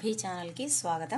అభి ఛానల్కి స్వాగతం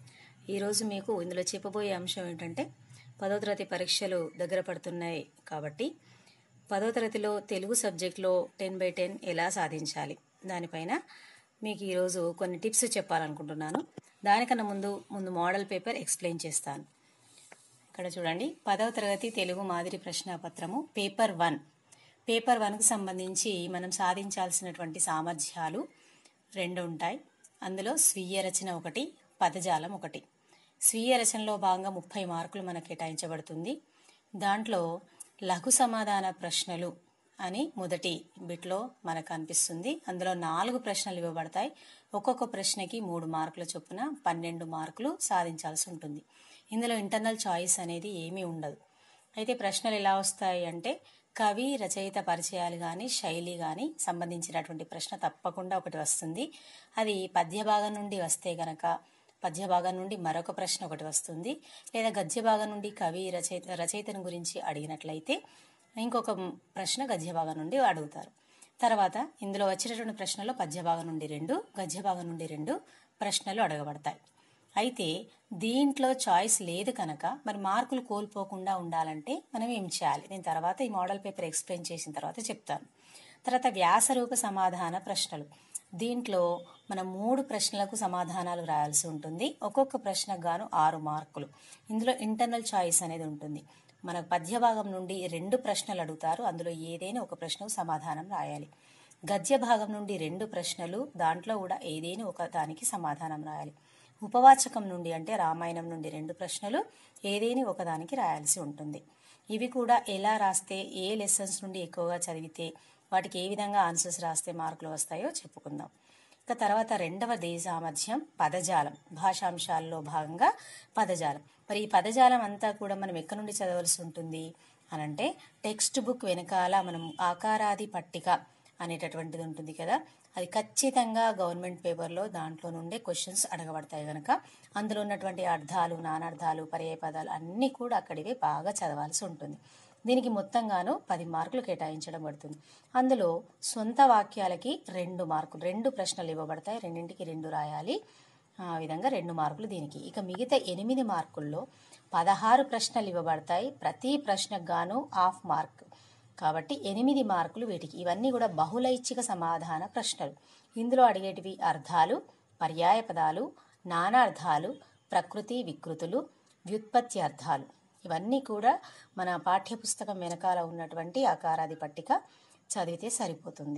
ఈరోజు మీకు ఇందులో చెప్పబోయే అంశం ఏంటంటే పదో తరగతి పరీక్షలు దగ్గర పడుతున్నాయి కాబట్టి పదో తరగతిలో తెలుగు సబ్జెక్ట్లో టెన్ బై టెన్ ఎలా సాధించాలి దానిపైన మీకు ఈరోజు కొన్ని టిప్స్ చెప్పాలనుకుంటున్నాను దానికన్నా ముందు ముందు మోడల్ పేపర్ ఎక్స్ప్లెయిన్ చేస్తాను ఇక్కడ చూడండి పదవ తరగతి తెలుగు మాదిరి ప్రశ్నాపత్రము పేపర్ వన్ పేపర్ వన్కు సంబంధించి మనం సాధించాల్సినటువంటి సామర్థ్యాలు రెండు ఉంటాయి అందులో స్వీయ రచన ఒకటి పదజాలం ఒకటి స్వీయ రచనలో భాగంగా ముప్పై మార్కులు మనకు కేటాయించబడుతుంది దాంట్లో లఘు సమాధాన ప్రశ్నలు అని మొదటి బిట్లో మనకు అనిపిస్తుంది అందులో నాలుగు ప్రశ్నలు ఇవ్వబడతాయి ఒక్కొక్క ప్రశ్నకి మూడు మార్కుల చొప్పున పన్నెండు మార్కులు సాధించాల్సి ఉంటుంది ఇందులో ఇంటర్నల్ చాయిస్ అనేది ఏమీ ఉండదు అయితే ప్రశ్నలు ఎలా వస్తాయి అంటే కవి రచయిత పరిచయాలు కానీ శైలి కానీ సంబంధించినటువంటి ప్రశ్న తప్పకుండా ఒకటి వస్తుంది అది పద్య భాగం నుండి వస్తే గనక పద్య భాగం నుండి మరొక ప్రశ్న ఒకటి వస్తుంది లేదా గద్య భాగం నుండి కవి రచయిత రచయితను గురించి అడిగినట్లయితే ఇంకొక ప్రశ్న గద్య భాగం నుండి అడుగుతారు తర్వాత ఇందులో వచ్చినటువంటి ప్రశ్నలో పద్య భాగం నుండి రెండు గద్య భాగం నుండి రెండు ప్రశ్నలు అడగబడతాయి అయితే దీంట్లో చాయిస్ లేదు కనుక మరి మార్కులు కోల్పోకుండా ఉండాలంటే మనం ఏం చేయాలి నేను తర్వాత ఈ మోడల్ పేపర్ ఎక్స్ప్లెయిన్ చేసిన తర్వాత చెప్తాను తర్వాత వ్యాసరూప సమాధాన ప్రశ్నలు దీంట్లో మనం మూడు ప్రశ్నలకు సమాధానాలు రాయాల్సి ఉంటుంది ఒక్కొక్క ప్రశ్నకు గాను ఆరు మార్కులు ఇందులో ఇంటర్నల్ చాయిస్ అనేది ఉంటుంది మన పద్య భాగం నుండి రెండు ప్రశ్నలు అడుగుతారు అందులో ఏదైనా ఒక ప్రశ్నకు సమాధానం రాయాలి గద్య భాగం నుండి రెండు ప్రశ్నలు దాంట్లో కూడా ఏదైనా ఒక దానికి సమాధానం రాయాలి ఉపవాచకం నుండి అంటే రామాయణం నుండి రెండు ప్రశ్నలు ఏదేని ఒకదానికి రాయాల్సి ఉంటుంది ఇవి కూడా ఎలా రాస్తే ఏ లెసన్స్ నుండి ఎక్కువగా చదివితే వాటికి ఏ విధంగా ఆన్సర్స్ రాస్తే మార్కులు వస్తాయో చెప్పుకుందాం ఇక తర్వాత రెండవ దే సామర్థ్యం పదజాలం భాషాంశాల్లో భాగంగా పదజాలం మరి ఈ పదజాలం అంతా కూడా మనం ఎక్కడి నుండి చదవాల్సి ఉంటుంది అనంటే టెక్స్ట్ బుక్ వెనకాల మనం ఆకారాది పట్టిక అనేటటువంటిది ఉంటుంది కదా అది ఖచ్చితంగా గవర్నమెంట్ పేపర్లో దాంట్లో నుండే క్వశ్చన్స్ అడగబడతాయి కనుక అందులో ఉన్నటువంటి అర్థాలు నానార్థాలు పర్యాయ పదాలు అన్నీ కూడా అక్కడివే బాగా చదవాల్సి ఉంటుంది దీనికి మొత్తంగాను పది మార్కులు కేటాయించడం పడుతుంది అందులో సొంత వాక్యాలకి రెండు మార్కులు రెండు ప్రశ్నలు ఇవ్వబడతాయి రెండింటికి రెండు రాయాలి ఆ విధంగా రెండు మార్కులు దీనికి ఇక మిగతా ఎనిమిది మార్కుల్లో పదహారు ప్రశ్నలు ఇవ్వబడతాయి ప్రతి ప్రశ్నకు గాను హాఫ్ మార్క్ కాబట్టి ఎనిమిది మార్కులు వీటికి ఇవన్నీ కూడా బహుళైచ్ఛిక సమాధాన ప్రశ్నలు ఇందులో అడిగేటివి అర్థాలు పర్యాయ పదాలు నానార్థాలు ప్రకృతి వికృతులు వ్యుత్పత్తి అర్థాలు ఇవన్నీ కూడా మన పాఠ్యపుస్తకం వెనకాల ఉన్నటువంటి ఆకారాది పట్టిక చదివితే సరిపోతుంది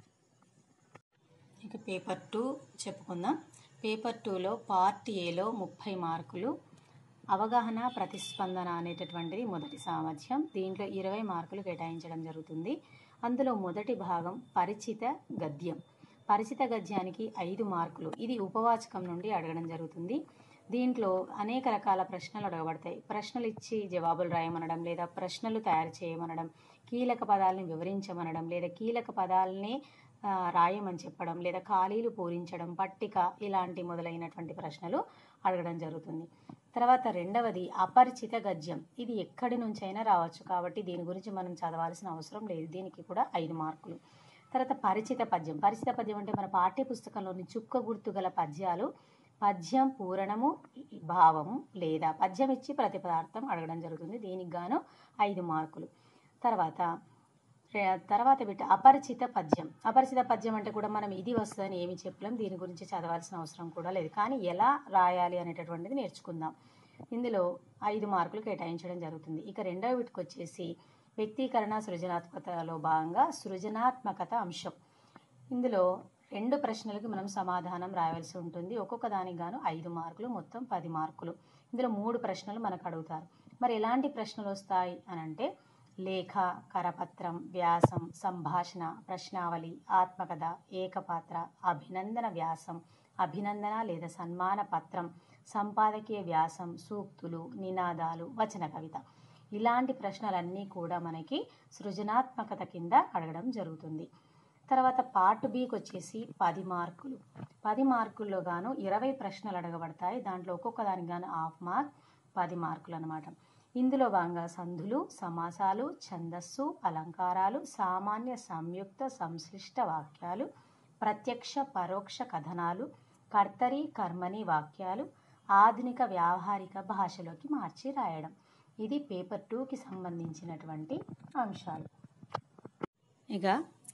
ఇక పేపర్ టూ చెప్పుకుందాం పేపర్ టూలో పార్ట్ ఏలో ముప్పై మార్కులు అవగాహన ప్రతిస్పందన అనేటటువంటిది మొదటి సామర్థ్యం దీంట్లో ఇరవై మార్కులు కేటాయించడం జరుగుతుంది అందులో మొదటి భాగం పరిచిత గద్యం పరిచిత గద్యానికి ఐదు మార్కులు ఇది ఉపవాచకం నుండి అడగడం జరుగుతుంది దీంట్లో అనేక రకాల ప్రశ్నలు అడగబడతాయి ప్రశ్నలు ఇచ్చి జవాబులు రాయమనడం లేదా ప్రశ్నలు తయారు చేయమనడం కీలక పదాలను వివరించమనడం లేదా కీలక పదాలని రాయమని చెప్పడం లేదా ఖాళీలు పూరించడం పట్టిక ఇలాంటి మొదలైనటువంటి ప్రశ్నలు అడగడం జరుగుతుంది తర్వాత రెండవది అపరిచిత గద్యం ఇది ఎక్కడి నుంచైనా రావచ్చు కాబట్టి దీని గురించి మనం చదవాల్సిన అవసరం లేదు దీనికి కూడా ఐదు మార్కులు తర్వాత పరిచిత పద్యం పరిచిత పద్యం అంటే మన పాఠ్య పుస్తకంలోని చుక్క గుర్తు గల పద్యాలు పద్యం పూరణము భావము లేదా పద్యం ఇచ్చి ప్రతిపదార్థం అడగడం జరుగుతుంది దీనికి గాను ఐదు మార్కులు తర్వాత తర్వాత బిట్ట అపరిచిత పద్యం అపరిచిత పద్యం అంటే కూడా మనం ఇది వస్తుందని ఏమి చెప్పలేం దీని గురించి చదవాల్సిన అవసరం కూడా లేదు కానీ ఎలా రాయాలి అనేటటువంటిది నేర్చుకుందాం ఇందులో ఐదు మార్కులు కేటాయించడం జరుగుతుంది ఇక రెండవ వీటికి వచ్చేసి వ్యక్తీకరణ సృజనాత్మకతలో భాగంగా సృజనాత్మకత అంశం ఇందులో రెండు ప్రశ్నలకు మనం సమాధానం రాయాల్సి ఉంటుంది ఒక్కొక్క దానికి గాను ఐదు మార్కులు మొత్తం పది మార్కులు ఇందులో మూడు ప్రశ్నలు మనకు అడుగుతారు మరి ఎలాంటి ప్రశ్నలు వస్తాయి అని అంటే లేఖ కరపత్రం వ్యాసం సంభాషణ ప్రశ్నావళి ఆత్మకథ ఏకపాత్ర అభినందన వ్యాసం అభినందన లేదా సన్మాన పత్రం సంపాదకీయ వ్యాసం సూక్తులు నినాదాలు వచన కవిత ఇలాంటి ప్రశ్నలన్నీ కూడా మనకి సృజనాత్మకత కింద అడగడం జరుగుతుంది తర్వాత పార్ట్ బికి వచ్చేసి పది మార్కులు పది మార్కుల్లో గాను ఇరవై ప్రశ్నలు అడగబడతాయి దాంట్లో ఒక్కొక్క దానికి గాను హాఫ్ మార్క్ పది మార్కులు అనమాట ఇందులో భాగంగా సంధులు సమాసాలు ఛందస్సు అలంకారాలు సామాన్య సంయుక్త సంశ్లిష్ట వాక్యాలు ప్రత్యక్ష పరోక్ష కథనాలు కర్తరి కర్మని వాక్యాలు ఆధునిక వ్యావహారిక భాషలోకి మార్చి రాయడం ఇది పేపర్ టూకి సంబంధించినటువంటి అంశాలు ఇక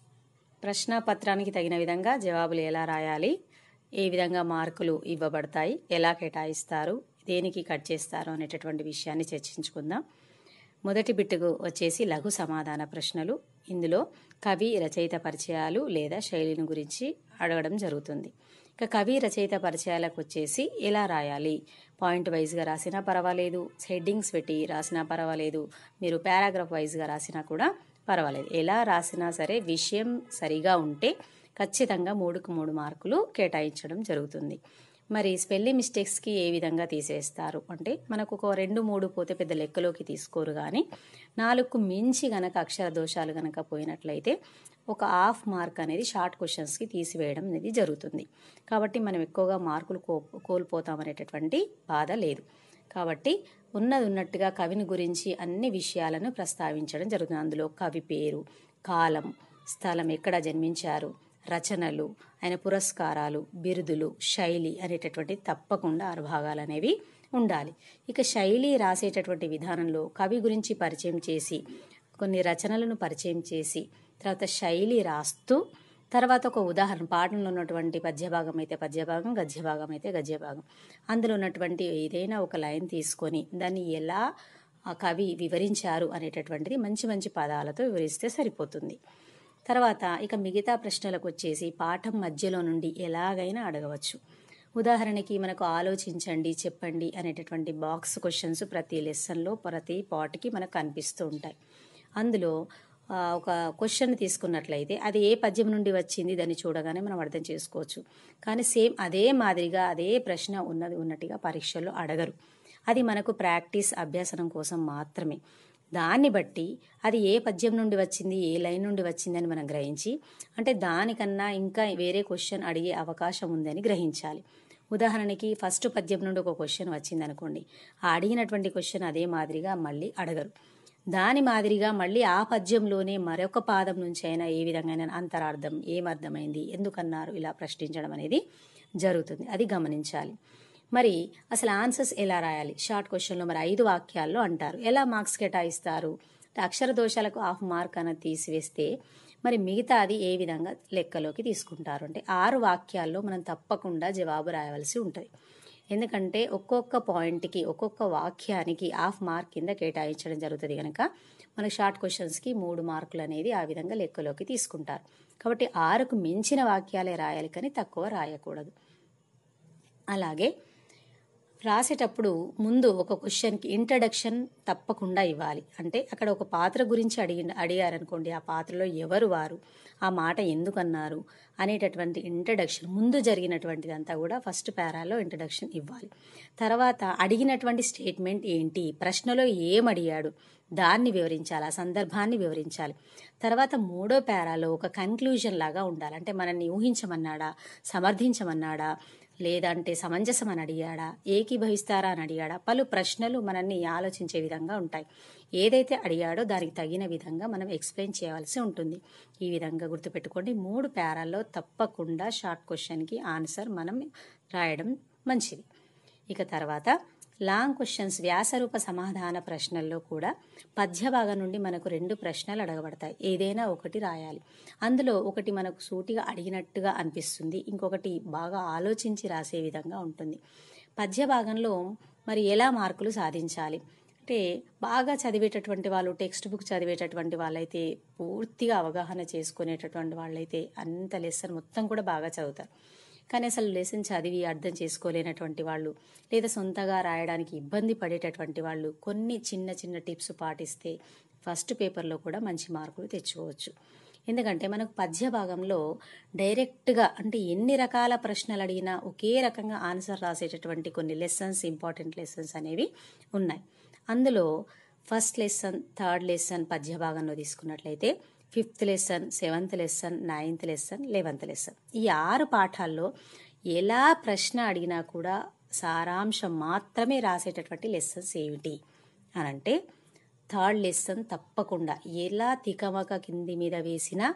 ప్రశ్నపత్రానికి తగిన విధంగా జవాబులు ఎలా రాయాలి ఏ విధంగా మార్కులు ఇవ్వబడతాయి ఎలా కేటాయిస్తారు దేనికి కట్ చేస్తారు అనేటటువంటి విషయాన్ని చర్చించుకుందాం మొదటి బిట్టుకు వచ్చేసి లఘు సమాధాన ప్రశ్నలు ఇందులో కవి రచయిత పరిచయాలు లేదా శైలిని గురించి అడగడం జరుగుతుంది ఇక కవి రచయిత పరిచయాలకు వచ్చేసి ఎలా రాయాలి పాయింట్ వైజ్గా రాసినా పర్వాలేదు హెడ్డింగ్స్ పెట్టి రాసినా పర్వాలేదు మీరు పారాగ్రాఫ్ వైజ్గా రాసినా కూడా పర్వాలేదు ఎలా రాసినా సరే విషయం సరిగా ఉంటే ఖచ్చితంగా మూడుకు మూడు మార్కులు కేటాయించడం జరుగుతుంది మరి స్పెల్లింగ్ మిస్టేక్స్కి ఏ విధంగా తీసేస్తారు అంటే మనకు ఒక రెండు మూడు పోతే పెద్ద లెక్కలోకి తీసుకోరు కానీ నాలుగుకు మించి గనక అక్షర దోషాలు గనక పోయినట్లయితే ఒక హాఫ్ మార్క్ అనేది షార్ట్ క్వశ్చన్స్కి తీసివేయడం అనేది జరుగుతుంది కాబట్టి మనం ఎక్కువగా మార్కులు కో కోల్పోతామనేటటువంటి బాధ లేదు కాబట్టి ఉన్నది ఉన్నట్టుగా కవిని గురించి అన్ని విషయాలను ప్రస్తావించడం జరుగుతుంది అందులో కవి పేరు కాలం స్థలం ఎక్కడ జన్మించారు రచనలు ఆయన పురస్కారాలు బిరుదులు శైలి అనేటటువంటి తప్పకుండా ఆరు భాగాలు అనేవి ఉండాలి ఇక శైలి రాసేటటువంటి విధానంలో కవి గురించి పరిచయం చేసి కొన్ని రచనలను పరిచయం చేసి తర్వాత శైలి రాస్తూ తర్వాత ఒక ఉదాహరణ పాఠంలో ఉన్నటువంటి పద్యభాగం అయితే పద్యభాగం గద్యభాగం అయితే గద్యభాగం అందులో ఉన్నటువంటి ఏదైనా ఒక లైన్ తీసుకొని దాన్ని ఎలా ఆ కవి వివరించారు అనేటటువంటిది మంచి మంచి పదాలతో వివరిస్తే సరిపోతుంది తర్వాత ఇక మిగతా ప్రశ్నలకు వచ్చేసి పాఠం మధ్యలో నుండి ఎలాగైనా అడగవచ్చు ఉదాహరణకి మనకు ఆలోచించండి చెప్పండి అనేటటువంటి బాక్స్ క్వశ్చన్స్ ప్రతి లెసన్లో ప్రతి పార్ట్కి మనకు కనిపిస్తూ ఉంటాయి అందులో ఒక క్వశ్చన్ తీసుకున్నట్లయితే అది ఏ పద్యం నుండి వచ్చింది దాన్ని చూడగానే మనం అర్థం చేసుకోవచ్చు కానీ సేమ్ అదే మాదిరిగా అదే ప్రశ్న ఉన్నది ఉన్నట్టుగా పరీక్షల్లో అడగరు అది మనకు ప్రాక్టీస్ అభ్యాసనం కోసం మాత్రమే దాన్ని బట్టి అది ఏ పద్యం నుండి వచ్చింది ఏ లైన్ నుండి వచ్చిందని మనం గ్రహించి అంటే దానికన్నా ఇంకా వేరే క్వశ్చన్ అడిగే అవకాశం ఉందని గ్రహించాలి ఉదాహరణకి ఫస్ట్ పద్యం నుండి ఒక క్వశ్చన్ వచ్చింది అనుకోండి ఆ అడిగినటువంటి క్వశ్చన్ అదే మాదిరిగా మళ్ళీ అడగరు దాని మాదిరిగా మళ్ళీ ఆ పద్యంలోనే మరొక పాదం నుంచి అయినా ఏ విధంగా అంతరార్థం ఏమర్థమైంది ఎందుకన్నారు ఇలా ప్రశ్నించడం అనేది జరుగుతుంది అది గమనించాలి మరి అసలు ఆన్సర్స్ ఎలా రాయాలి షార్ట్ క్వశ్చన్లో మరి ఐదు వాక్యాల్లో అంటారు ఎలా మార్క్స్ కేటాయిస్తారు అక్షర దోషాలకు హాఫ్ మార్క్ అన్నది తీసివేస్తే మరి మిగతా అది ఏ విధంగా లెక్కలోకి తీసుకుంటారు అంటే ఆరు వాక్యాల్లో మనం తప్పకుండా జవాబు రాయవలసి ఉంటుంది ఎందుకంటే ఒక్కొక్క పాయింట్కి ఒక్కొక్క వాక్యానికి హాఫ్ మార్క్ కింద కేటాయించడం జరుగుతుంది కనుక మన షార్ట్ క్వశ్చన్స్కి మూడు మార్కులు అనేది ఆ విధంగా లెక్కలోకి తీసుకుంటారు కాబట్టి ఆరుకు మించిన వాక్యాలే రాయాలి కానీ తక్కువ రాయకూడదు అలాగే రాసేటప్పుడు ముందు ఒక క్వశ్చన్కి ఇంట్రడక్షన్ తప్పకుండా ఇవ్వాలి అంటే అక్కడ ఒక పాత్ర గురించి అడిగి అడిగారనుకోండి ఆ పాత్రలో ఎవరు వారు ఆ మాట ఎందుకన్నారు అనేటటువంటి ఇంట్రడక్షన్ ముందు జరిగినటువంటిదంతా కూడా ఫస్ట్ పారాలో ఇంట్రడక్షన్ ఇవ్వాలి తర్వాత అడిగినటువంటి స్టేట్మెంట్ ఏంటి ప్రశ్నలో ఏం అడిగాడు దాన్ని వివరించాలి ఆ సందర్భాన్ని వివరించాలి తర్వాత మూడో పేరాలో ఒక కన్క్లూజన్ లాగా ఉండాలి అంటే మనల్ని ఊహించమన్నాడా సమర్థించమన్నాడా లేదంటే సమంజసం అని అడిగాడా ఏకీభవిస్తారా అని అడిగాడా పలు ప్రశ్నలు మనల్ని ఆలోచించే విధంగా ఉంటాయి ఏదైతే అడిగాడో దానికి తగిన విధంగా మనం ఎక్స్ప్లెయిన్ చేయవలసి ఉంటుంది ఈ విధంగా గుర్తుపెట్టుకోండి మూడు పేరాల్లో తప్పకుండా షార్ట్ క్వశ్చన్కి ఆన్సర్ మనం రాయడం మంచిది ఇక తర్వాత లాంగ్ క్వశ్చన్స్ వ్యాసరూప సమాధాన ప్రశ్నల్లో కూడా పద్య భాగం నుండి మనకు రెండు ప్రశ్నలు అడగబడతాయి ఏదైనా ఒకటి రాయాలి అందులో ఒకటి మనకు సూటిగా అడిగినట్టుగా అనిపిస్తుంది ఇంకొకటి బాగా ఆలోచించి రాసే విధంగా ఉంటుంది పద్య భాగంలో మరి ఎలా మార్కులు సాధించాలి అంటే బాగా చదివేటటువంటి వాళ్ళు టెక్స్ట్ బుక్ చదివేటటువంటి వాళ్ళైతే పూర్తిగా అవగాహన చేసుకునేటటువంటి వాళ్ళైతే అంత లెసన్ మొత్తం కూడా బాగా చదువుతారు కానీ అసలు లెసన్ చదివి అర్థం చేసుకోలేనటువంటి వాళ్ళు లేదా సొంతగా రాయడానికి ఇబ్బంది పడేటటువంటి వాళ్ళు కొన్ని చిన్న చిన్న టిప్స్ పాటిస్తే ఫస్ట్ పేపర్లో కూడా మంచి మార్కులు తెచ్చుకోవచ్చు ఎందుకంటే మనకు పద్య భాగంలో డైరెక్ట్గా అంటే ఎన్ని రకాల ప్రశ్నలు అడిగినా ఒకే రకంగా ఆన్సర్ రాసేటటువంటి కొన్ని లెసన్స్ ఇంపార్టెంట్ లెసన్స్ అనేవి ఉన్నాయి అందులో ఫస్ట్ లెసన్ థర్డ్ లెసన్ పద్య భాగంలో తీసుకున్నట్లయితే fifth lesson seventh lesson ninth lesson eleventh lesson ఈ ఆరు పాఠాల్లో ఎలా ప్రశ్న అడిగినా కూడా సారాంశం మాత్రమే రాసేటటువంటి లెసన్స్ ఏమిటి అని అంటే థర్డ్ లెసన్ తప్పకుండా ఎలా తికమక కింది మీద వేసినా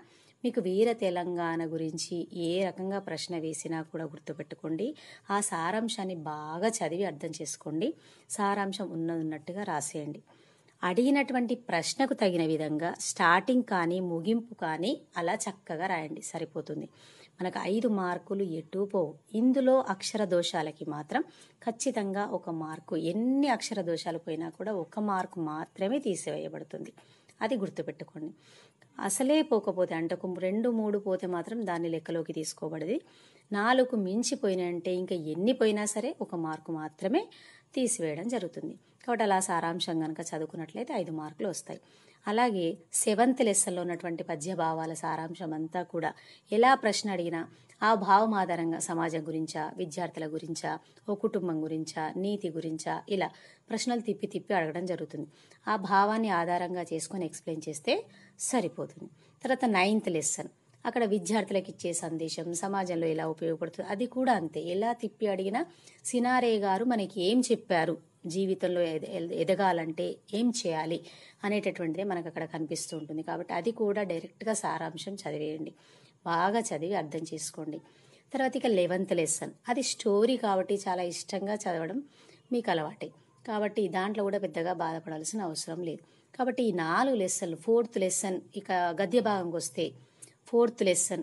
మీకు వీర తెలంగాణ గురించి ఏ రకంగా ప్రశ్న వేసినా కూడా గుర్తుపెట్టుకోండి ఆ సారాంశాన్ని బాగా చదివి అర్థం చేసుకోండి సారాంశం ఉన్నది ఉన్నట్టుగా రాసేయండి అడిగినటువంటి ప్రశ్నకు తగిన విధంగా స్టార్టింగ్ కానీ ముగింపు కానీ అలా చక్కగా రాయండి సరిపోతుంది మనకు ఐదు మార్కులు ఎటు పోవు ఇందులో అక్షర దోషాలకి మాత్రం ఖచ్చితంగా ఒక మార్కు ఎన్ని అక్షర దోషాలు పోయినా కూడా ఒక మార్కు మాత్రమే తీసివేయబడుతుంది అది గుర్తుపెట్టుకోండి అసలే పోకపోతే అంటే ఒక రెండు మూడు పోతే మాత్రం దాన్ని లెక్కలోకి తీసుకోబడది నాలుగు మించిపోయినంటే ఇంకా ఎన్ని పోయినా సరే ఒక మార్కు మాత్రమే తీసివేయడం జరుగుతుంది కాబట్టి అలా సారాంశం కనుక చదువుకున్నట్లయితే ఐదు మార్కులు వస్తాయి అలాగే సెవెంత్ లెసన్లో ఉన్నటువంటి పద్య భావాల సారాంశం అంతా కూడా ఎలా ప్రశ్న అడిగినా ఆ భావం ఆధారంగా సమాజం గురించా విద్యార్థుల గురించా ఓ కుటుంబం గురించా నీతి గురించా ఇలా ప్రశ్నలు తిప్పి తిప్పి అడగడం జరుగుతుంది ఆ భావాన్ని ఆధారంగా చేసుకొని ఎక్స్ప్లెయిన్ చేస్తే సరిపోతుంది తర్వాత నైన్త్ లెసన్ అక్కడ విద్యార్థులకు ఇచ్చే సందేశం సమాజంలో ఎలా ఉపయోగపడుతుంది అది కూడా అంతే ఎలా తిప్పి అడిగినా సినారే గారు మనకి ఏం చెప్పారు జీవితంలో ఎద- ఎద- ఎదగాలంటే ఏం చేయాలి అనేటటువంటిదే మనకు అక్కడ కనిపిస్తూ ఉంటుంది కాబట్టి అది కూడా డైరెక్ట్గా సారాంశం చదివేయండి బాగా చదివి అర్థం చేసుకోండి తర్వాత ఇక లెవెంత్ లెసన్ అది స్టోరీ కాబట్టి చాలా ఇష్టంగా చదవడం మీకు అలవాటే కాబట్టి దాంట్లో కూడా పెద్దగా బాధపడాల్సిన అవసరం లేదు కాబట్టి ఈ నాలుగు లెసన్లు ఫోర్త్ లెసన్ ఇక గద్య భాగంకి వస్తే ఫోర్త్ లెసన్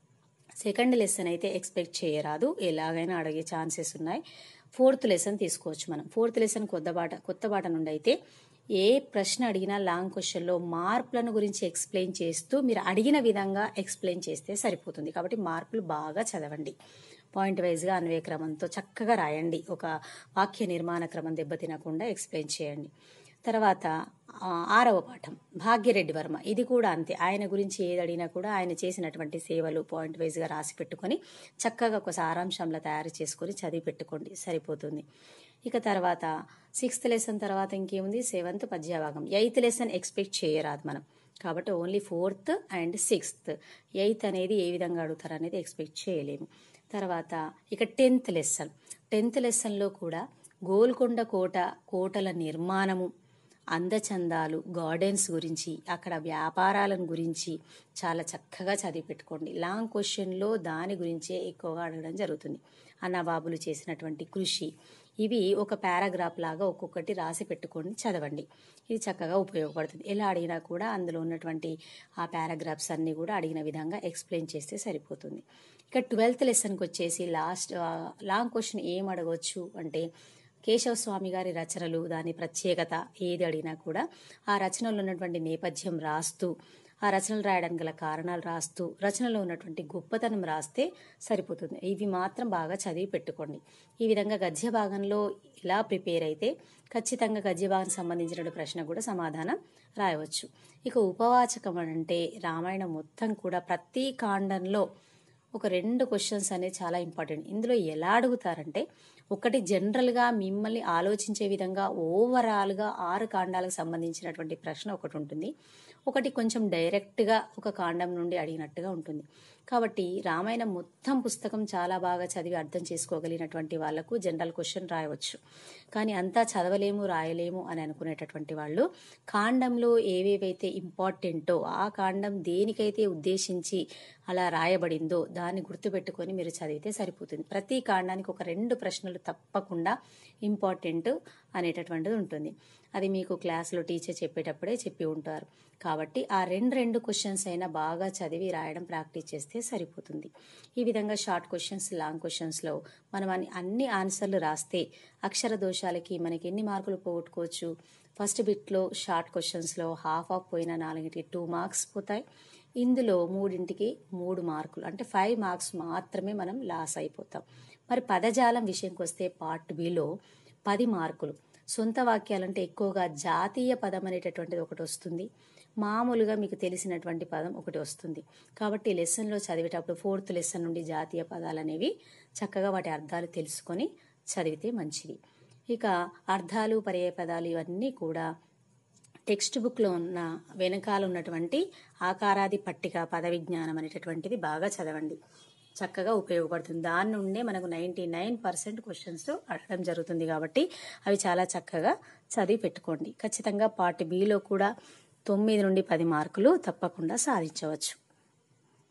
సెకండ్ లెసన్ అయితే ఎక్స్పెక్ట్ చేయరాదు ఎలాగైనా అడిగే ఛాన్సెస్ ఉన్నాయి ఫోర్త్ లెసన్ తీసుకోవచ్చు మనం ఫోర్త్ లెసన్ కొత్త బాట కొత్త బాట నుండి అయితే ఏ ప్రశ్న అడిగినా లాంగ్ క్వశ్చన్లో మార్పులను గురించి ఎక్స్ప్లెయిన్ చేస్తూ మీరు అడిగిన విధంగా ఎక్స్ప్లెయిన్ చేస్తే సరిపోతుంది కాబట్టి మార్పులు బాగా చదవండి పాయింట్ వైజ్గా అన్వయ క్రమంతో చక్కగా రాయండి ఒక వాక్య నిర్మాణ క్రమం దెబ్బతినకుండా ఎక్స్ప్లెయిన్ చేయండి తర్వాత ఆ, ఆరవ పాఠం భాగ్యరెడ్డి వర్మ ఇది కూడా అంతే ఆయన గురించి ఏది అడిగినా కూడా ఆయన చేసినటువంటి సేవలు పాయింట్ వైజ్గా రాసి పెట్టుకొని చక్కగా ఒక సారాంశంలో తయారు చేసుకొని చదివి పెట్టుకోండి సరిపోతుంది ఇక తర్వాత సిక్స్త్ లెసన్ తర్వాత ఇంకేముంది సెవెంత్ పద్యభాగం ఎయిత్ లెసన్ ఎక్స్పెక్ట్ చేయరాదు మనం కాబట్టి only fourth and sixth eighth అనేది ఏ విధంగా అడుగుతారు అనేది ఎక్స్పెక్ట్ చేయలేము తర్వాత ఇక టెన్త్ లెసన్ టెన్త్ లెసన్లో కూడా గోల్కొండ కోట కోటల నిర్మాణము అందచందాలు గార్డెన్స్ గురించి అక్కడ వ్యాపారాలను గురించి చాలా చక్కగా చదివి పెట్టుకోండి లాంగ్ క్వశ్చన్లో దాని గురించే ఎక్కువగా అడగడం జరుగుతుంది అన్నబాబులు చేసినటువంటి కృషి ఇవి ఒక పారాగ్రాఫ్ లాగా ఒక్కొక్కటి రాసి పెట్టుకొని చదవండి ఇది చక్కగా ఉపయోగపడుతుంది ఎలా అడిగినా కూడా అందులో ఉన్నటువంటి ఆ పారాగ్రాఫ్స్ అన్నీ కూడా అడిగిన విధంగా ఎక్స్ప్లెయిన్ చేస్తే సరిపోతుంది ఇక ట్వెల్త్ లెసన్కి వచ్చేసి లాస్ట్ లాంగ్ క్వశ్చన్ ఏం అడగవచ్చు అంటే కేశవ స్వామి గారి రచనలు దాని ప్రత్యేకత ఏది అడిగినా కూడా ఆ రచనలో ఉన్నటువంటి నేపథ్యం రాస్తూ ఆ రచనలు రాయడానికి గల కారణాలు రాస్తూ రచనలో ఉన్నటువంటి గొప్పతనం రాస్తే సరిపోతుంది ఇవి మాత్రం బాగా చదివి పెట్టుకోండి ఈ విధంగా గద్య భాగంలో ఇలా ప్రిపేర్ అయితే ఖచ్చితంగా గద్య భాగం సంబంధించిన ప్రశ్న కూడా సమాధానం రాయవచ్చు ఇక ఉపవాచకం అంటే రామాయణం మొత్తం కూడా ప్రతి కాండంలో ఒక రెండు క్వశ్చన్స్ అనేది చాలా ఇంపార్టెంట్ ఇందులో ఎలా అడుగుతారంటే ఒకటి జనరల్గా మిమ్మల్ని ఆలోచించే విధంగా ఓవరాల్గా ఆరు కాండాలకు సంబంధించినటువంటి ప్రశ్న ఒకటి ఉంటుంది ఒకటి కొంచెం డైరెక్ట్గా ఒక కాండం నుండి అడిగినట్టుగా ఉంటుంది కాబట్టి రామాయణం మొత్తం పుస్తకం చాలా బాగా చదివి అర్థం చేసుకోగలిగినటువంటి వాళ్లకు జనరల్ క్వశ్చన్ రాయవచ్చు కానీ అంతా చదవలేము రాయలేము అని అనుకునేటటువంటి వాళ్ళు కాండంలో ఏవేవైతే ఇంపార్టెంటో ఆ కాండం దేనికైతే ఉద్దేశించి అలా రాయబడిందో దాన్ని గుర్తుపెట్టుకొని మీరు చదివితే సరిపోతుంది ప్రతి కాండానికి ఒక రెండు ప్రశ్నలు తప్పకుండా ఇంపార్టెంట్ అనేటటువంటిది ఉంటుంది అది మీకు క్లాస్లో టీచర్ చెప్పేటప్పుడే చెప్పి ఉంటారు కాబట్టి ఆ రెండు రెండు క్వశ్చన్స్ అయినా బాగా చదివి రాయడం ప్రాక్టీస్ చేస్తే సరిపోతుంది ఈ విధంగా షార్ట్ క్వశ్చన్స్ లాంగ్ క్వశ్చన్స్లో మనం అన్ని అన్ని ఆన్సర్లు రాస్తే అక్షర దోషాలకి మనకి ఎన్ని మార్కులు పోగొట్టుకోవచ్చు ఫస్ట్ బిట్లో షార్ట్ క్వశ్చన్స్లో హాఫ్ ఆఫ్ పోయిన నాలుగింటికి టూ మార్క్స్ పోతాయి ఇందులో మూడింటికి మూడు మార్కులు అంటే ఫైవ్ మార్క్స్ మాత్రమే మనం లాస్ అయిపోతాం మరి పదజాలం విషయంకి వస్తే పార్ట్ బిలో పది మార్కులు సొంత వాక్యాలంటే ఎక్కువగా జాతీయ పదం అనేటటువంటిది ఒకటి వస్తుంది మామూలుగా మీకు తెలిసినటువంటి పదం ఒకటి వస్తుంది కాబట్టి ఈ లెసన్లో చదివేటప్పుడు ఫోర్త్ లెసన్ నుండి జాతీయ పదాలు అనేవి చక్కగా వాటి అర్థాలు తెలుసుకొని చదివితే మంచిది ఇక అర్థాలు పర్యాయ పదాలు ఇవన్నీ కూడా టెక్స్ట్ బుక్లో ఉన్న వెనకాల ఉన్నటువంటి ఆకారాది పట్టిక పద విజ్ఞానం అనేటటువంటిది బాగా చదవండి చక్కగా ఉపయోగపడుతుంది దాని నుండే మనకు నైంటీ నైన్ పర్సెంట్ క్వశ్చన్స్ అడగడం జరుగుతుంది కాబట్టి అవి చాలా చక్కగా చదివి పెట్టుకోండి ఖచ్చితంగా పార్ట్ బిలో కూడా తొమ్మిది నుండి పది మార్కులు తప్పకుండా సాధించవచ్చు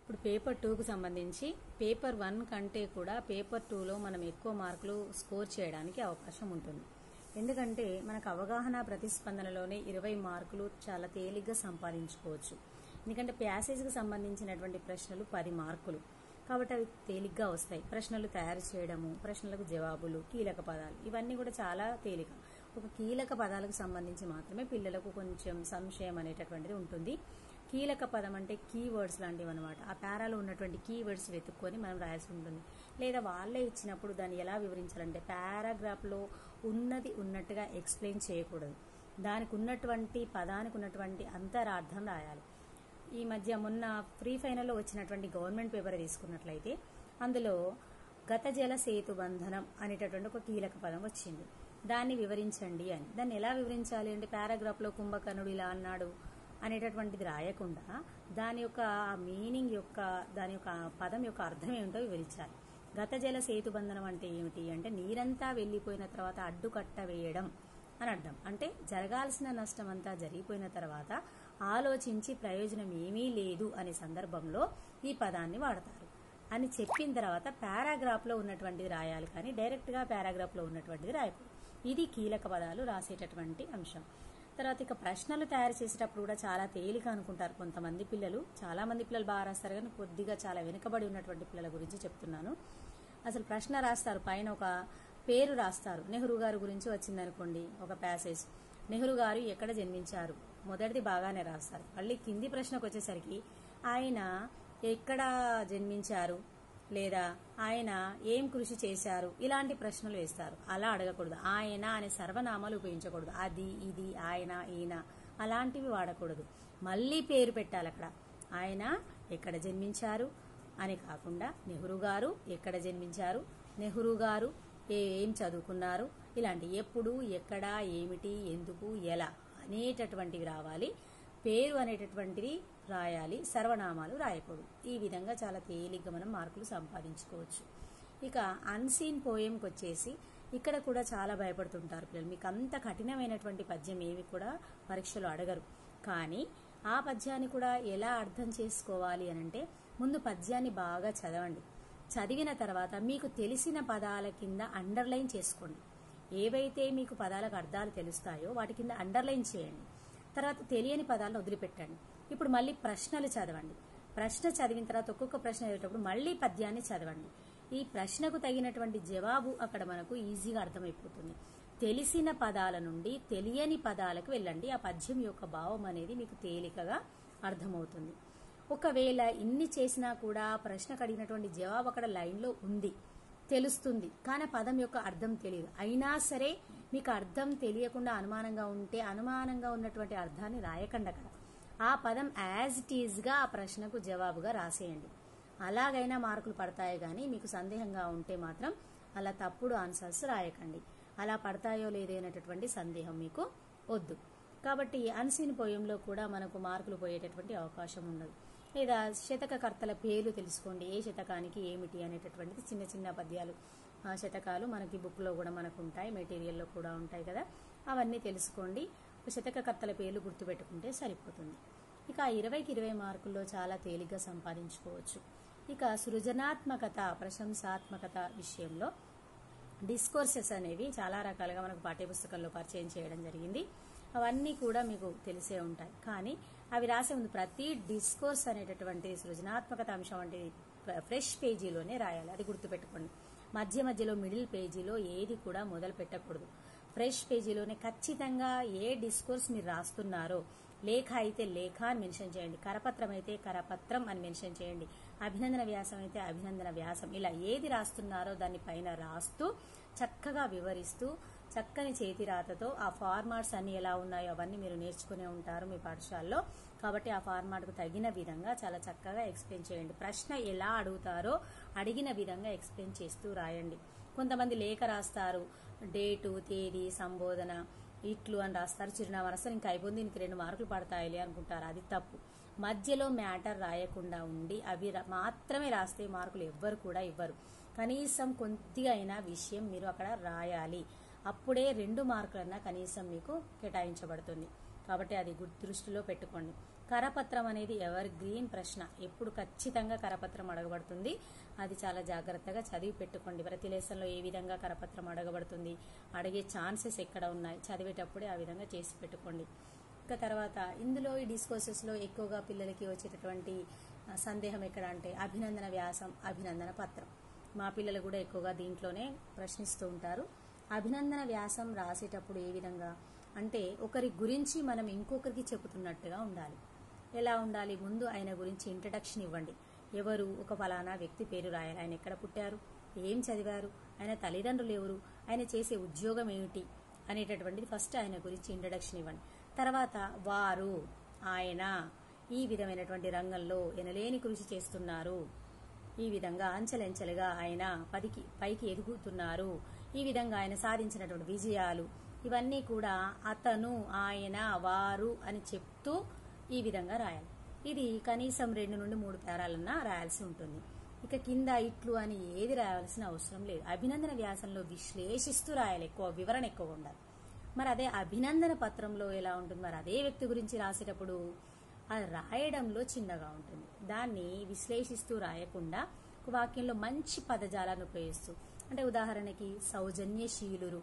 ఇప్పుడు పేపర్ టూకు సంబంధించి పేపర్ వన్ కంటే కూడా పేపర్ టూలో మనం ఎక్కువ మార్కులు స్కోర్ చేయడానికి అవకాశం ఉంటుంది ఎందుకంటే మనకు అవగాహన ప్రతిస్పందనలోనే ఇరవై మార్కులు చాలా తేలిగ్గా సంపాదించుకోవచ్చు ఎందుకంటే ప్యాసేజ్కి సంబంధించినటువంటి ప్రశ్నలు పది మార్కులు కాబట్టి అవి తేలిగ్గా వస్తాయి ప్రశ్నలు తయారు చేయడము ప్రశ్నలకు జవాబులు కీలక పదాలు ఇవన్నీ కూడా చాలా తేలిక ఒక కీలక పదాలకు సంబంధించి మాత్రమే పిల్లలకు కొంచెం సంశయం అనేటటువంటిది ఉంటుంది కీలక పదం అంటే కీవర్డ్స్ లాంటివి అనమాట ఆ పారాలో ఉన్నటువంటి కీవర్డ్స్ వెతుక్కొని మనం రాయాల్సి ఉంటుంది లేదా వాళ్ళే ఇచ్చినప్పుడు దాన్ని ఎలా వివరించాలంటే పారాగ్రాఫ్లో ఉన్నది ఉన్నట్టుగా ఎక్స్ప్లెయిన్ చేయకూడదు దానికి ఉన్నటువంటి పదానికి ఉన్నటువంటి అంతరార్థం రాయాలి ఈ మధ్య మొన్న ప్రీ ఫైనల్లో వచ్చినటువంటి గవర్నమెంట్ పేపర్ తీసుకున్నట్లయితే అందులో గత జల సేతు బంధనం అనేటటువంటి ఒక కీలక పదం వచ్చింది దాన్ని వివరించండి అని దాన్ని ఎలా వివరించాలి అంటే పారాగ్రాఫ్లో కుంభకర్ణుడు ఇలా అన్నాడు అనేటటువంటిది రాయకుండా దాని యొక్క మీనింగ్ యొక్క దాని యొక్క పదం యొక్క అర్థం ఏమిటో వివరించాలి గత జల సేతు బంధనం అంటే ఏమిటి అంటే నీరంతా వెళ్ళిపోయిన తర్వాత అడ్డుకట్ట వేయడం అని అర్థం అంటే జరగాల్సిన నష్టం అంతా జరిగిపోయిన తర్వాత ఆలోచించి ప్రయోజనం ఏమీ లేదు అనే సందర్భంలో ఈ పదాన్ని వాడతారు అని చెప్పిన తర్వాత పారాగ్రాఫ్లో ఉన్నటువంటిది రాయాలి కానీ డైరెక్ట్గా పారాగ్రాఫ్లో ఉన్నటువంటిది రాయకూడదు ఇది కీలక పదాలు రాసేటటువంటి అంశం తర్వాత ఇక ప్రశ్నలు తయారు చేసేటప్పుడు కూడా చాలా తేలిక అనుకుంటారు కొంతమంది పిల్లలు చాలా మంది పిల్లలు బాగా రాస్తారు కానీ కొద్దిగా చాలా వెనుకబడి ఉన్నటువంటి పిల్లల గురించి చెప్తున్నాను అసలు ప్రశ్న రాస్తారు పైన ఒక పేరు రాస్తారు నెహ్రూ గారి గురించి వచ్చిందనుకోండి ఒక ప్యాసేజ్ నెహ్రూ గారు ఎక్కడ జన్మించారు మొదటిది బాగానే రాస్తారు మళ్ళీ కింది ప్రశ్నకు వచ్చేసరికి ఆయన ఎక్కడ జన్మించారు లేదా ఆయన ఏం కృషి చేశారు ఇలాంటి ప్రశ్నలు వేస్తారు అలా అడగకూడదు ఆయన అనే సర్వనామాలు ఉపయోగించకూడదు అది ఇది ఆయన ఈయన అలాంటివి వాడకూడదు మళ్ళీ పేరు పెట్టాలి అక్కడ ఆయన ఎక్కడ జన్మించారు అని కాకుండా నెహ్రూ గారు ఎక్కడ జన్మించారు నెహ్రూ గారు ఏం చదువుకున్నారు ఇలాంటి ఎప్పుడు ఎక్కడ ఏమిటి ఎందుకు ఎలా అనేటటువంటివి రావాలి పేరు అనేటటువంటిది రాయాలి సర్వనామాలు రాయకూడదు ఈ విధంగా చాలా తేలిగ్గా మనం మార్కులు సంపాదించుకోవచ్చు ఇక అన్సీన్ పోయంకి వచ్చేసి ఇక్కడ కూడా చాలా భయపడుతుంటారు పిల్లలు మీకు అంత కఠినమైనటువంటి పద్యం ఏమి కూడా పరీక్షలో అడగరు కానీ ఆ పద్యాన్ని కూడా ఎలా అర్థం చేసుకోవాలి అని అంటే ముందు పద్యాన్ని బాగా చదవండి చదివిన తర్వాత మీకు తెలిసిన పదాల కింద అండర్లైన్ చేసుకోండి ఏవైతే మీకు పదాలకు అర్థాలు తెలుస్తాయో వాటి కింద అండర్లైన్ చేయండి తర్వాత తెలియని పదాలను వదిలిపెట్టండి ఇప్పుడు మళ్ళీ ప్రశ్నలు చదవండి ప్రశ్న చదివిన తర్వాత ఒక్కొక్క ప్రశ్న చదివేటప్పుడు మళ్ళీ పద్యాన్ని చదవండి ఈ ప్రశ్నకు తగినటువంటి జవాబు అక్కడ మనకు ఈజీగా అర్థమైపోతుంది తెలిసిన పదాల నుండి తెలియని పదాలకు వెళ్ళండి ఆ పద్యం యొక్క భావం అనేది మీకు తేలికగా అర్థమవుతుంది ఒకవేళ ఇన్ని చేసినా కూడా ప్రశ్నకు అడిగినటువంటి జవాబు అక్కడ లైన్లో ఉంది తెలుస్తుంది కానీ పదం యొక్క అర్థం తెలియదు అయినా సరే మీకు అర్థం తెలియకుండా అనుమానంగా ఉంటే అనుమానంగా ఉన్నటువంటి అర్థాన్ని రాయకండి అక్కడ ఆ పదం యాజ్ ఇట్ ఈజ్గా ఆ ప్రశ్నకు జవాబుగా రాసేయండి అలాగైనా మార్కులు పడతాయి కానీ మీకు సందేహంగా ఉంటే మాత్రం అలా తప్పుడు ఆన్సర్స్ రాయకండి అలా పడతాయో లేదనేటటువంటి సందేహం మీకు వద్దు కాబట్టి అన్సీన్ పోయంలో కూడా మనకు మార్కులు పోయేటటువంటి అవకాశం ఉండదు లేదా శతకకర్తల పేర్లు తెలుసుకోండి ఏ శతకానికి ఏమిటి అనేటటువంటిది చిన్న చిన్న పద్యాలు ఆ శతకాలు మనకి బుక్లో కూడా మనకు ఉంటాయి మెటీరియల్లో కూడా ఉంటాయి కదా అవన్నీ తెలుసుకోండి శతకకర్తల పేర్లు గుర్తుపెట్టుకుంటే సరిపోతుంది ఇక ఆ ఇరవైకి ఇరవై మార్కుల్లో చాలా తేలిగ్గా సంపాదించుకోవచ్చు ఇక సృజనాత్మకత ప్రశంసాత్మకత విషయంలో డిస్కోర్సెస్ అనేవి చాలా రకాలుగా మనకు పాఠ్యపుస్తకంలో పరిచయం చేయడం జరిగింది అవన్నీ కూడా మీకు తెలిసే ఉంటాయి కానీ అవి రాసే ముందు ప్రతి డిస్కోర్స్ అనేటటువంటి సృజనాత్మకత అంశం అంటే ఫ్రెష్ పేజీలోనే రాయాలి అది గుర్తుపెట్టుకోండి మధ్య మధ్యలో మిడిల్ పేజీలో ఏది కూడా మొదలు పెట్టకూడదు ఫ్రెష్ పేజీలోనే ఖచ్చితంగా ఏ డిస్కోర్స్ మీరు రాస్తున్నారో లేఖ అయితే లేఖ అని మెన్షన్ చేయండి కరపత్రం అయితే కరపత్రం అని మెన్షన్ చేయండి అభినందన వ్యాసం అయితే అభినందన వ్యాసం ఇలా ఏది రాస్తున్నారో దాన్ని పైన రాస్తూ చక్కగా వివరిస్తూ చక్కని చేతి రాతతో ఆ ఫార్మాట్స్ అన్ని ఎలా ఉన్నాయో అవన్నీ మీరు నేర్చుకునే ఉంటారు మీ పాఠశాలలో కాబట్టి ఆ ఫార్మాట్కు తగిన విధంగా చాలా చక్కగా ఎక్స్ప్లెయిన్ చేయండి ప్రశ్న ఎలా అడుగుతారో అడిగిన విధంగా ఎక్స్ప్లెయిన్ చేస్తూ రాయండి కొంతమంది లేఖ రాస్తారు డేటు తేదీ సంబోధన ఇట్లు అని రాస్తారు చిరునామా రాస్తారు ఇంకా అయిపోయింది దీనికి రెండు మార్కులు పడతాయిలే అనుకుంటారు అది తప్పు మధ్యలో మ్యాటర్ రాయకుండా ఉండి అవి రా- మాత్రమే రాస్తే మార్కులు ఎవ్వరు కూడా ఇవ్వరు కనీసం కొద్దిగా అయినా విషయం మీరు అక్కడ రాయాలి అప్పుడే రెండు మార్కులన్నా కనీసం మీకు కేటాయించబడుతుంది కాబట్టి అది గుర్తు దృష్టిలో పెట్టుకోండి కరపత్రం అనేది ఎవర్ గ్రీన్ ప్రశ్న ఎప్పుడు ఖచ్చితంగా కరపత్రం అడగబడుతుంది అది చాలా జాగ్రత్తగా చదివి పెట్టుకోండి ప్రతి లెసన్లో ఏ విధంగా కరపత్రం అడగబడుతుంది అడిగే ఛాన్సెస్ ఎక్కడ ఉన్నాయి చదివేటప్పుడే ఆ విధంగా చేసి పెట్టుకోండి ఇంకా తర్వాత ఇందులో ఈ డిస్కోర్సెస్లో ఎక్కువగా పిల్లలకి వచ్చేటటువంటి ఆ, సందేహం ఎక్కడ అంటే అభినందన వ్యాసం అభినందన పత్రం మా పిల్లలు కూడా ఎక్కువగా దీంట్లోనే ప్రశ్నిస్తూ ఉంటారు అభినందన వ్యాసం రాసేటప్పుడు ఏ విధంగా అంటే ఒకరి గురించి మనం ఇంకొకరికి చెబుతున్నట్టుగా ఉండాలి ఎలా ఉండాలి ముందు ఆయన గురించి ఇంట్రడక్షన్ ఇవ్వండి ఎవరు ఒక ఫలానా వ్యక్తి పేరు రాయాలి ఆయన ఎక్కడ పుట్టారు ఏం చదివారు ఆయన తల్లిదండ్రులు ఎవరు ఆయన చేసే ఉద్యోగం ఏమిటి అనేటటువంటిది ఫస్ట్ ఆయన గురించి ఇంట్రడక్షన్ ఇవ్వండి తర్వాత వారు ఆయన ఈ విధమైనటువంటి రంగంలో ఎనలేని కృషి చేస్తున్నారు ఈ విధంగా అంచెలంచెలుగా ఆయన పదికి పైకి ఎదుగుతున్నారు ఈ విధంగా ఆయన సాధించినటువంటి విజయాలు ఇవన్నీ కూడా అతను ఆయన వారు అని చెప్తూ ఈ విధంగా రాయాలి ఇది కనీసం రెండు నుండి మూడు పేరాలన్నా రాయాల్సి ఉంటుంది ఇక కింద ఇట్లు అని ఏది రాయాల్సిన అవసరం లేదు అభినందన వ్యాసంలో విశ్లేషిస్తూ రాయాలి ఎక్కువ వివరణ ఎక్కువ ఉండాలి మరి అదే అభినందన పత్రంలో ఎలా ఉంటుంది మరి అదే వ్యక్తి గురించి రాసేటప్పుడు అది రాయడంలో చిన్నగా ఉంటుంది దాన్ని విశ్లేషిస్తూ రాయకుండా ఒక వాక్యంలో మంచి పదజాలాన్ని ఉపయోగిస్తూ అంటే ఉదాహరణకి సౌజన్యశీలురు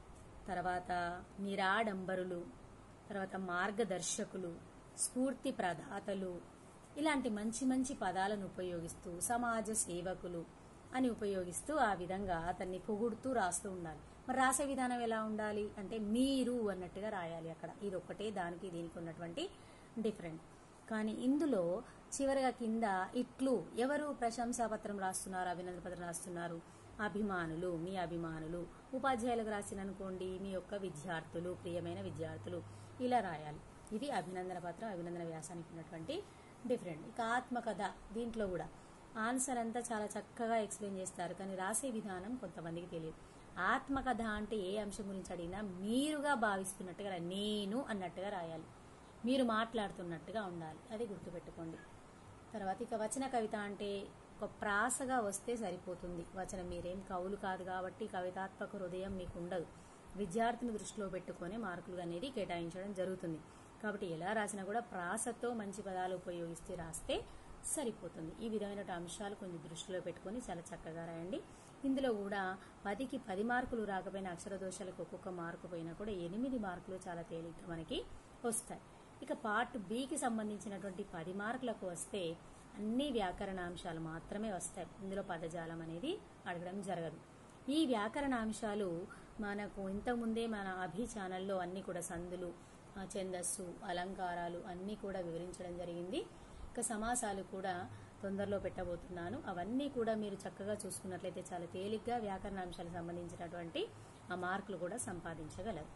తర్వాత నిరాడంబరులు తర్వాత మార్గదర్శకులు స్ఫూర్తి ప్రదాతలు ఇలాంటి మంచి మంచి పదాలను ఉపయోగిస్తూ సమాజ సేవకులు అని ఉపయోగిస్తూ ఆ విధంగా అతన్ని పొగుడుతూ రాస్తూ ఉండాలి మరి రాసే విధానం ఎలా ఉండాలి అంటే మీరు అన్నట్టుగా రాయాలి అక్కడ ఇది ఒక్కటే దానికి దీనికి ఉన్నటువంటి డిఫరెంట్ కానీ ఇందులో చివరిగా కింద ఇట్లు ఎవరు ప్రశంసాపత్రం రాస్తున్నారు అభినందన పత్రం రాస్తున్నారు అభిమానులు మీ అభిమానులు ఉపాధ్యాయులకు రాసిన అనుకోండి మీ యొక్క విద్యార్థులు ప్రియమైన విద్యార్థులు ఇలా రాయాలి ఇది అభినందన పత్రం అభినందన వ్యాసానికి ఉన్నటువంటి డిఫరెంట్ ఇక ఆత్మకథ దీంట్లో కూడా ఆన్సర్ అంతా చాలా చక్కగా ఎక్స్ప్లెయిన్ చేస్తారు కానీ రాసే విధానం కొంతమందికి తెలియదు ఆత్మకథ అంటే ఏ అంశం గురించి అడిగినా మీరుగా భావిస్తున్నట్టుగా రా- నేను అన్నట్టుగా రాయాలి మీరు మాట్లాడుతున్నట్టుగా ఉండాలి అది గుర్తుపెట్టుకోండి తర్వాత ఇక వచన కవిత అంటే ఒక ప్రాసగా వస్తే సరిపోతుంది వచనం మీరేం కవులు కాదు కాబట్టి కవితాత్మక హృదయం మీకు ఉండదు విద్యార్థిని దృష్టిలో పెట్టుకొని మార్కులు అనేది కేటాయించడం జరుగుతుంది కాబట్టి ఎలా రాసినా కూడా ప్రాసతో మంచి పదాలు ఉపయోగిస్తే రాస్తే సరిపోతుంది ఈ విధమైన అంశాలు కొంచెం దృష్టిలో పెట్టుకొని చాలా చక్కగా రాయండి ఇందులో కూడా పదికి పది మార్కులు రాకపోయినా అక్షర దోషాలకు ఒక్కొక్క మార్కు పోయినా కూడా ఎనిమిది మార్కులు చాలా తేలిగ్గా మనకి వస్తాయి ఇక పార్ట్ బికి సంబంధించినటువంటి పది మార్కులకు వస్తే అన్ని వ్యాకరణాంశాలు మాత్రమే వస్తాయి ఇందులో పదజాలం అనేది అడగడం జరగదు ఈ వ్యాకరణాంశాలు మనకు ఇంతకుముందే మన అభి ఛానల్లో అన్ని కూడా సందులు ఆ, ఛందస్సు అలంకారాలు అన్నీ కూడా వివరించడం జరిగింది ఇక సమాసాలు కూడా తొందరలో పెట్టబోతున్నాను అవన్నీ కూడా మీరు చక్కగా చూసుకున్నట్లయితే చాలా తేలిగ్గా వ్యాకరణాంశాలకు సంబంధించినటువంటి ఆ మార్కులు కూడా సంపాదించగలరు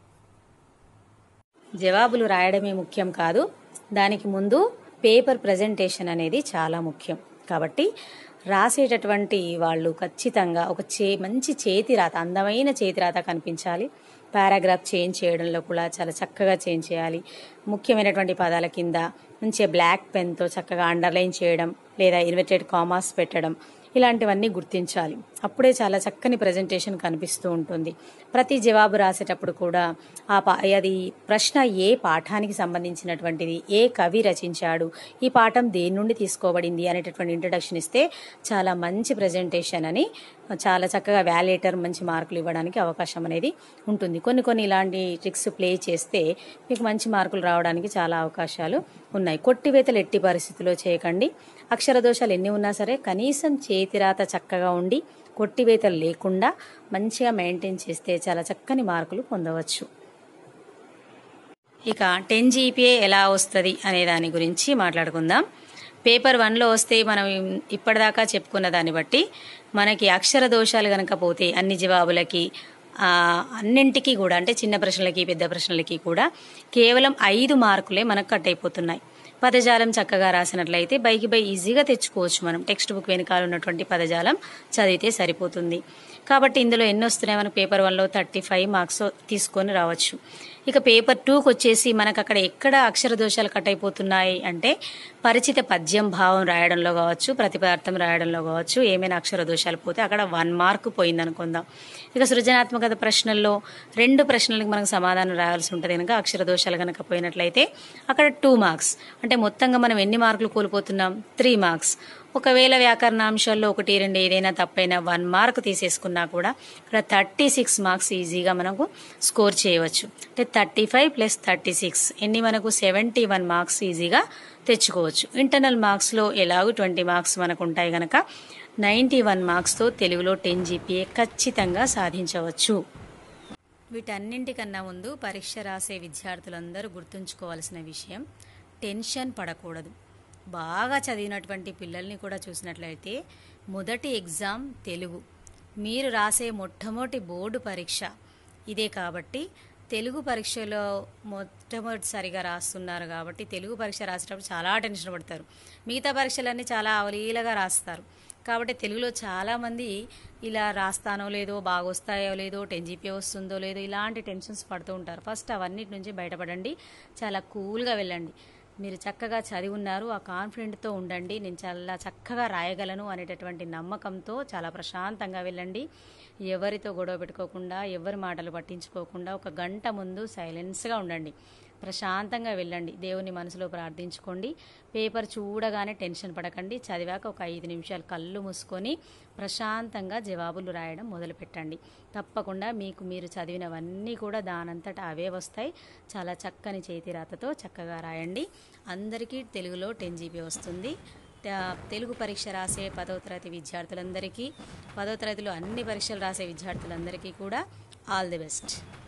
జవాబులు రాయడమే ముఖ్యం కాదు దానికి ముందు పేపర్ ప్రజెంటేషన్ అనేది చాలా ముఖ్యం కాబట్టి రాసేటటువంటి వాళ్ళు ఖచ్చితంగా ఒక చే మంచి చేతి రాత అందమైన చేతి రాత కనిపించాలి పారాగ్రాఫ్ చేంజ్ చేయడంలో కూడా చాలా చక్కగా చేంజ్ చేయాలి ముఖ్యమైనటువంటి పదాల కింద మంచిగా బ్లాక్ పెన్తో చక్కగా అండర్లైన్ చేయడం లేదా ఇన్వర్టెడ్ కామాస్ పెట్టడం ఇలాంటివన్నీ గుర్తించాలి అప్పుడే చాలా చక్కని ప్రజెంటేషన్ కనిపిస్తూ ఉంటుంది ప్రతి జవాబు రాసేటప్పుడు కూడా ఆ పా అది ప్రశ్న ఏ పాఠానికి సంబంధించినటువంటిది ఏ కవి రచించాడు ఈ పాఠం దేని నుండి తీసుకోబడింది అనేటటువంటి ఇంట్రడక్షన్ ఇస్తే చాలా మంచి ప్రజెంటేషన్ అని చాలా చక్కగా వ్యాలేటర్ మంచి మార్కులు ఇవ్వడానికి అవకాశం అనేది ఉంటుంది కొన్ని కొన్ని ఇలాంటి ట్రిక్స్ ప్లే చేస్తే మీకు మంచి మార్కులు రావడానికి చాలా అవకాశాలు ఉన్నాయి కొట్టివేతలు ఎట్టి పరిస్థితిలో చేయకండి అక్షర దోషాలు ఎన్ని ఉన్నా సరే కనీసం చేతిరాత చక్కగా ఉండి కొట్టివేతలు లేకుండా మంచిగా మెయింటైన్ చేస్తే చాలా చక్కని మార్కులు పొందవచ్చు ఇక టెన్ జీపీఏ ఎలా వస్తుంది అనే దాని గురించి మాట్లాడుకుందాం పేపర్ వన్లో వస్తే మనం ఇప్పటిదాకా చెప్పుకున్న దాన్ని బట్టి మనకి అక్షర దోషాలు కనుక పోతే అన్ని జవాబులకి ఆ, అన్నింటికి కూడా అంటే చిన్న ప్రశ్నలకి పెద్ద ప్రశ్నలకి కూడా కేవలం ఐదు మార్కులే మనకు కట్ అయిపోతున్నాయి పదజాలం చక్కగా రాసినట్లయితే బైకి బై ఈజీగా తెచ్చుకోవచ్చు మనం టెక్స్ట్ బుక్ వెనకాల ఉన్నటువంటి పదజాలం చదివితే సరిపోతుంది కాబట్టి ఇందులో ఎన్ని వస్తున్నాయి మనకు పేపర్ వన్లో థర్టీ ఫైవ్ మార్క్స్ తీసుకొని రావచ్చు ఇక పేపర్ టూకి వచ్చేసి మనకు అక్కడ ఎక్కడ అక్షర దోషాలు కట్ అయిపోతున్నాయి అంటే పరిచిత పద్యం భావం రాయడంలో కావచ్చు ప్రతిపదార్థం రాయడంలో కావచ్చు ఏమైనా అక్షర దోషాలు పోతే అక్కడ వన్ మార్క్ పోయింది అనుకుందాం ఇక సృజనాత్మకత ప్రశ్నల్లో రెండు ప్రశ్నలకు మనకు సమాధానం రాయాల్సి ఉంటుంది కనుక అక్షర దోషాలు కనుక పోయినట్లయితే అక్కడ టూ మార్క్స్ అంటే మొత్తంగా మనం ఎన్ని మార్కులు కోల్పోతున్నాం త్రీ మార్క్స్ ఒకవేళ వ్యాకరణాంశాల్లో ఒకటి రెండు ఏదైనా తప్పైనా వన్ మార్క్ తీసేసుకున్నా కూడా ఇక్కడ థర్టీ సిక్స్ మార్క్స్ ఈజీగా మనకు స్కోర్ చేయవచ్చు అంటే thirty five plus thirty six ఎన్ని మనకు సెవెంటీ వన్ మార్క్స్ ఈజీగా తెచ్చుకోవచ్చు ఇంటర్నల్ మార్క్స్లో ఎలాగో ట్వంటీ మార్క్స్ మనకు ఉంటాయి కనుక నైంటీ వన్ మార్క్స్తో తెలుగులో టెన్ జీపీఏ ఖచ్చితంగా సాధించవచ్చు వీటన్నింటికన్నా ముందు పరీక్ష రాసే విద్యార్థులందరూ గుర్తుంచుకోవాల్సిన విషయం టెన్షన్ పడకూడదు బాగా చదివినటువంటి పిల్లల్ని కూడా చూసినట్లయితే మొదటి ఎగ్జామ్ తెలుగు మీరు రాసే మొట్టమొదటి బోర్డు పరీక్ష ఇదే కాబట్టి తెలుగు పరీక్షలో మొట్టమొదటిసారిగా రాస్తున్నారు కాబట్టి తెలుగు పరీక్ష రాసేటప్పుడు చాలా టెన్షన్ పడతారు మిగతా పరీక్షలన్నీ చాలా అవలీలగా రాస్తారు కాబట్టి తెలుగులో చాలామంది ఇలా రాస్తానో లేదో బాగా వస్తాయో లేదో టెన్ జీపీ వస్తుందో లేదో ఇలాంటి టెన్షన్స్ పడుతూ ఉంటారు ఫస్ట్ అవన్నిటి నుంచి బయటపడండి చాలా కూల్గా వెళ్ళండి మీరు చక్కగా చదివి ఉన్నారు ఆ కాన్ఫిడెంట్తో ఉండండి నేను చాలా చక్కగా రాయగలను అనేటటువంటి నమ్మకంతో చాలా ప్రశాంతంగా వెళ్ళండి ఎవరితో గొడవ పెట్టుకోకుండా ఎవరి మాటలు పట్టించుకోకుండా ఒక గంట ముందు సైలెన్స్గా ఉండండి ప్రశాంతంగా వెళ్ళండి దేవుని మనసులో ప్రార్థించుకోండి పేపర్ చూడగానే టెన్షన్ పడకండి చదివాక ఒక ఐదు నిమిషాలు కళ్ళు మూసుకొని ప్రశాంతంగా జవాబులు రాయడం మొదలుపెట్టండి తప్పకుండా మీకు మీరు చదివినవన్నీ కూడా దానంతట అవే వస్తాయి చాలా చక్కని చేతి రాతతో చక్కగా రాయండి అందరికీ తెలుగులో టెన్ జీబీ వస్తుంది త- తెలుగు పరీక్ష రాసే పదవ తరగతి విద్యార్థులందరికీ పదవ తరగతిలో అన్ని పరీక్షలు రాసే విద్యార్థులందరికీ కూడా ఆల్ ది బెస్ట్